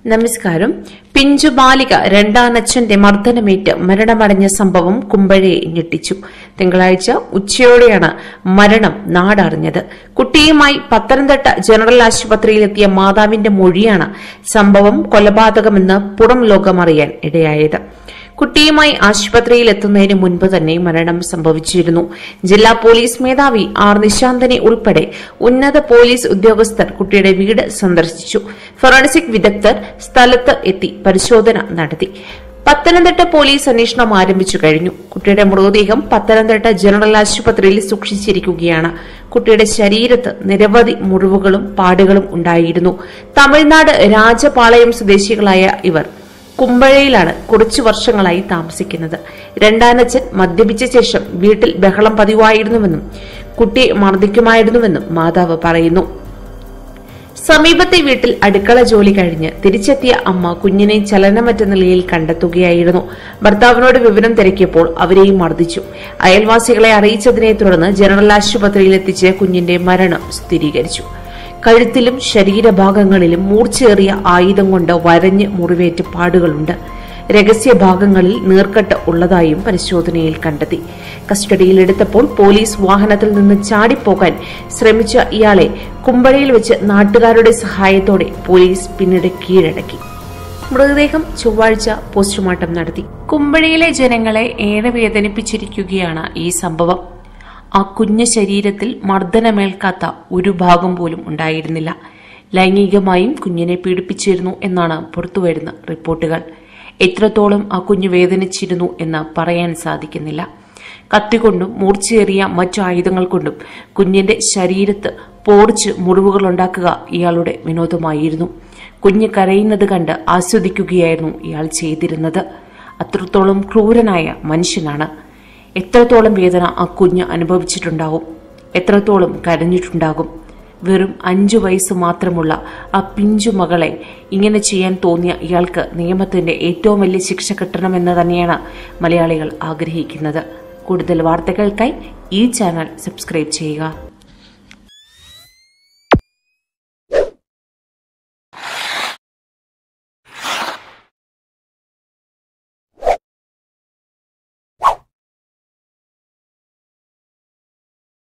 നമസ്കാരം പിഞ്ചു ബാലിക രണ്ടാനച്ഛന്റെ മർദ്ദനമേറ്റ് മരണമടഞ്ഞ സംഭവം കുമ്പഴയെ ഞെട്ടിച്ചു തിങ്കളാഴ്ച ഉച്ചയോടെയാണ് മരണം നാടറിഞ്ഞത് കുട്ടിയുമായി പത്തനംതിട്ട ജനറൽ ആശുപത്രിയിലെത്തിയ മാതാവിന്റെ മൊഴിയാണ് സംഭവം കൊലപാതകമെന്ന് പുറം ലോകമറിയാൻ ഇടയായത് കുട്ടിയുമായി ആശുപത്രിയിൽ എത്തുന്നതിന് മുൻപ് തന്നെ മരണം സംഭവിച്ചിരുന്നു ജില്ലാ പോലീസ് മേധാവി ആർ നിശാന്തനെ ഉൾപ്പെടെ ഉന്നത പോലീസ് ഉദ്യോഗസ്ഥർ കുട്ടിയുടെ വീട് സന്ദർശിച്ചു ഫോറൻസിക് വിദഗ്ധർ സ്ഥലത്ത് എത്തി പരിശോധന നടത്തി പത്തനംതിട്ട പോലീസ് അന്വേഷണം ആരംഭിച്ചു കഴിഞ്ഞു കുട്ടിയുടെ മൃതദേഹം പത്തനംതിട്ട ജനറൽ ആശുപത്രിയിൽ സൂക്ഷിച്ചിരിക്കുകയാണ് കുട്ടിയുടെ ശരീരത്ത് നിരവധി മുറിവുകളും പാടുകളും ഉണ്ടായിരുന്നു തമിഴ്നാട് രാജപാളയം സ്വദേശികളായ ഇവർ കുമ്പഴയിലാണ് കുറച്ചു വർഷങ്ങളായി താമസിക്കുന്നത് രണ്ടാനച്ഛൻ മദ്യപിച്ച ശേഷം വീട്ടിൽ ബഹളം പതിവായിരുന്നുവെന്നും കുട്ടിയെ മർദ്ദിക്കുമായിരുന്നുവെന്നും മാതാവ് പറയുന്നു സമീപത്തെ വീട്ടിൽ അടുക്കള ജോലി കഴിഞ്ഞ് തിരിച്ചെത്തിയ അമ്മ കുഞ്ഞിനെ ചലനമറ്റ നിലയിൽ കണ്ടെത്തുകയായിരുന്നു ഭർത്താവിനോട് വിവരം തിരക്കിയപ്പോൾ അവരെയും മർദ്ദിച്ചു അയൽവാസികളെ അറിയിച്ചതിനെ തുടർന്ന് ജനറൽ ആശുപത്രിയിൽ എത്തിച്ച് കുഞ്ഞിന്റെ മരണം സ്ഥിരീകരിച്ചു കഴുത്തിലും ശരീരഭാഗങ്ങളിലും മൂർച്ചയേറിയ ആയുധം കൊണ്ട് വരഞ്ഞ് മുറിവേറ്റ് പാടുകളുണ്ട് രഹസ്യഭാഗങ്ങളിൽ നീർക്കെട്ട് ഉള്ളതായും പരിശോധനയിൽ കണ്ടെത്തി കസ്റ്റഡിയിലെടുത്തപ്പോൾ പോലീസ് വാഹനത്തിൽ നിന്ന് ചാടിപ്പോകാൻ ശ്രമിച്ച ഇയാളെ കുമ്പഴയിൽ വെച്ച് നാട്ടുകാരുടെ സഹായത്തോടെ പോലീസ് പിന്നീട് കീഴടക്കി മൃതദേഹം ചൊവ്വാഴ്ച പോസ്റ്റ്മോർട്ടം നടത്തി കുമ്പഴയിലെ ജനങ്ങളെ ഏറെ വേദനിപ്പിച്ചിരിക്കുകയാണ് ഈ സംഭവം ആ കുഞ്ഞു ശരീരത്തിൽ മർദ്ദനമേൽക്കാത്ത ഒരു ഭാഗം പോലും ഉണ്ടായിരുന്നില്ല ലൈംഗികമായും കുഞ്ഞിനെ പീഡിപ്പിച്ചിരുന്നു എന്നാണ് പുറത്തുവരുന്ന റിപ്പോർട്ടുകൾ എത്രത്തോളം ആ കുഞ്ഞ് വേദനിച്ചിരുന്നു എന്ന് പറയാൻ സാധിക്കുന്നില്ല കത്തികൊണ്ടും മൂർച്ചയേറിയ മറ്റു ആയുധങ്ങൾ കൊണ്ടും കുഞ്ഞിന്റെ ശരീരത്ത് പോർച്ച് മുറിവുകൾ ഉണ്ടാക്കുക ഇയാളുടെ വിനോദമായിരുന്നു കുഞ്ഞ് കരയുന്നത് കണ്ട് ആസ്വദിക്കുകയായിരുന്നു ഇയാൾ ചെയ്തിരുന്നത് അത്രത്തോളം ക്രൂരനായ മനുഷ്യനാണ് എത്രത്തോളം വേദന ആ കുഞ്ഞ് അനുഭവിച്ചിട്ടുണ്ടാവും എത്രത്തോളം കരഞ്ഞിട്ടുണ്ടാകും വെറും അഞ്ചു വയസ്സ് മാത്രമുള്ള ആ പിഞ്ചു മകളെ ഇങ്ങനെ ചെയ്യാൻ തോന്നിയ ഇയാൾക്ക് നിയമത്തിന്റെ ഏറ്റവും വലിയ ശിക്ഷ കിട്ടണമെന്ന് തന്നെയാണ് മലയാളികൾ ആഗ്രഹിക്കുന്നത് കൂടുതൽ വാർത്തകൾക്കായി ഈ ചാനൽ സബ്സ്ക്രൈബ് ചെയ്യുക